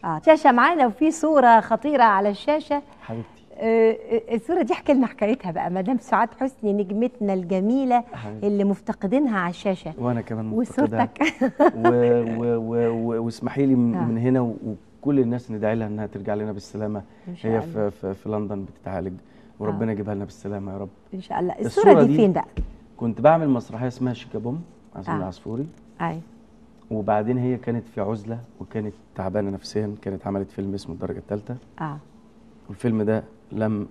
اه شاشه معانا وفي صوره خطيره على الشاشه حبيبتي آه، الصوره دي احكي لنا حكايتها بقى مدام سعاد حسني نجمتنا الجميله حبيبتي. اللي مفتقدينها على الشاشه وانا كمان مفتقدها. وصورتك و- و- و- و- واسمحي لي من, آه. من هنا و- وكل الناس ندعي لها انها ترجع لنا بالسلامه ان شاء هي الله في, في, في لندن بتتعالج وربنا يجيبها لنا بالسلامه يا رب ان شاء الله الصورة الصوره دي دي- فين بقى كنت بعمل مسرحيه اسمها شيكا بوم عزيز آه. العصفوري اي وبعدين هي كانت في عزله وكانت تعبانه نفسيا كانت عملت فيلم اسمه الدرجه الثالثه اه والفيلم ده لم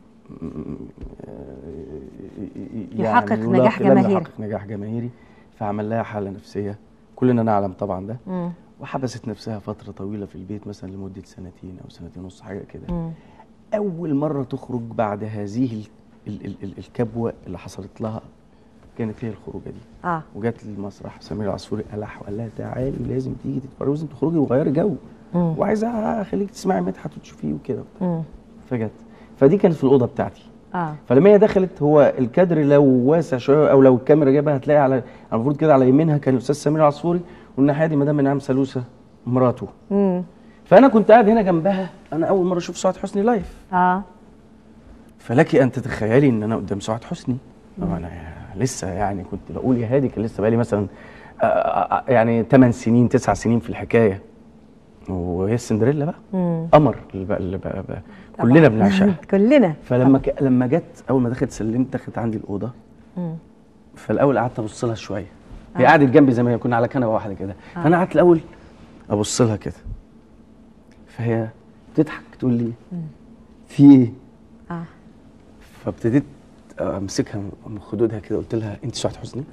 يحقق يلاقي- نجاح لم جماهيري. يحقق نجاح جماهيري فعمل لها حاله نفسيه كلنا نعلم طبعا ده مم. وحبست نفسها فتره طويله في البيت مثلا لمده سنتين او سنتين ونص حاجه كده مم. اول مره تخرج بعد هذه ال- ال- ال- ال- الكبوه اللي حصلت لها كانت هي الخروجه دي اه وجات المسرح سمير العصفوري ألح وقال لها تعالي لازم تيجي تتفرجي لازم تخرجي وغيري جو مم. وعايزه اخليك تسمعي مدحت وتشوفيه وكده مم. فجت فدي كانت في الاوضه بتاعتي اه فلما هي دخلت هو الكادر لو واسع شويه او لو الكاميرا جابها هتلاقي على المفروض كده على يمينها كان الاستاذ سمير العصفوري والناحيه دي مدام انعام سلوسه مراته مم. فانا كنت قاعد هنا جنبها انا اول مره اشوف سعاد حسني لايف اه فلك ان تتخيلي ان انا قدام سعاد حسني انا لسه يعني كنت بقول يا هادي كان لسه بقالي مثلا آه، آه، آه، يعني 8 سنين 9 سنين في الحكايه وهي السندريلا بقى مم. قمر اللي بقى اللي بقى بقى طبعاً. كلنا بنعشقها كلنا فلما ك... لما جت اول ما دخلت سلمت دخلت عندي الاوضه مم. فالاول قعدت ابص لها شويه هي قعدت جنبي زي ما هي كنا على كنبه واحده كده فانا قعدت الاول ابص لها كده فهي بتضحك تقول لي في ايه اه فابتديت امسكها من خدودها كده قلت لها انت سعاد حسني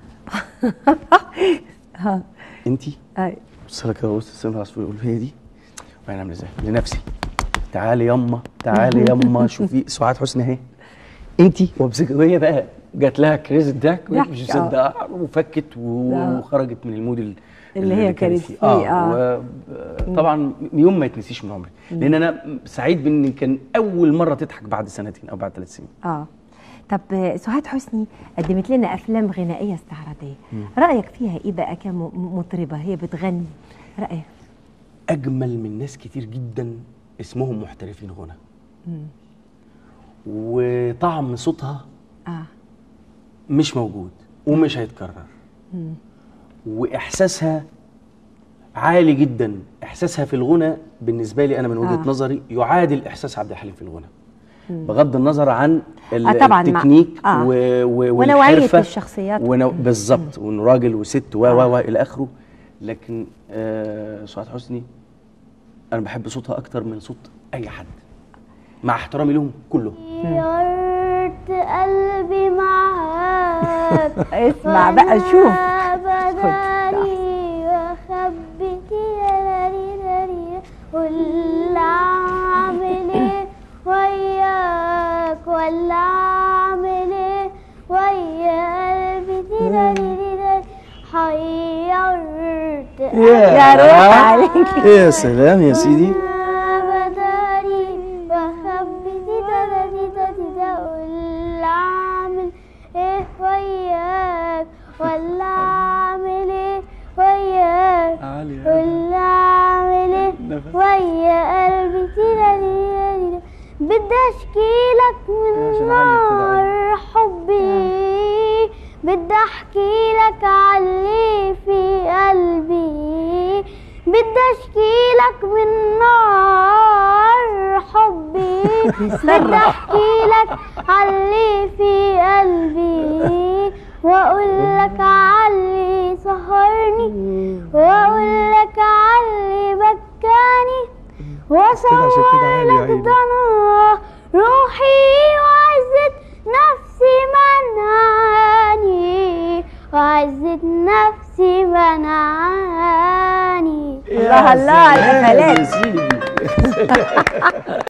ها انت اي بص لها كده بص السمر العصفور يقول هي دي وانا عامل ازاي لنفسي تعالي يما تعالي يما شوفي سعاد حسني اهي انت وامسكها وهي بقى جات لها كريز الضحك وهي ضحك، مش آه. مصدقه وفكت و- آه. وخرجت من المود ال- اللي هي كانت فيه، آه. اه طبعا يوم ما يتنسيش من عمري لان انا سعيد بان كان اول مره تضحك بعد سنتين او بعد ثلاث سنين اه طب آه، سعاد حسني قدمت لنا افلام غنائيه استعراضيه رايك فيها ايه بقى كمطربه هي بتغني رايك اجمل من ناس كتير جدا اسمهم محترفين غنى وطعم صوتها اه مش موجود ومش هيتكرر واحساسها عالي جدا احساسها في الغنى بالنسبه لي انا من وجهه آه. نظري يعادل احساس عبد الحليم في الغنى بغض النظر عن ال- آه طبعاً مع- التكنيك آه. و... و... ونوعية والحرفة الشخصيات. ونو... بالظبط وانه راجل وست و و و الى اخره لكن آه سعاد حسني انا بحب صوتها اكتر من صوت اي حد مع احترامي لهم كلهم طيرت قلبي معاك اسمع بقى شوف وأنا بداري وخبيك يا لاري لاري ولا اعمل ايه وياك ولا اعمل ايه ويا قلبي تيراري لاري حيرت يا روح عليك يا سلام يا سيدي بداري وخبي تيتا تيتا تيتا ولا اعمل ايه وياك ولا اعمل ايه وياك ولا اعمل ايه ويا قلبي تيتا تيتا تيتا بدي اشكي لك من نار حبي بدي احكي لك علي في قلبي بدي اشكي لك من نار حبي بدي احكي لك علي في قلبي واقول لك علي سهرني واقول لك علي بكاني عشان كده عالي يا وصور لك عيني. ضنا روحي وعزة نفسي منعاني وعزة نفسي منعاني الله الله على يا القفلات سيدي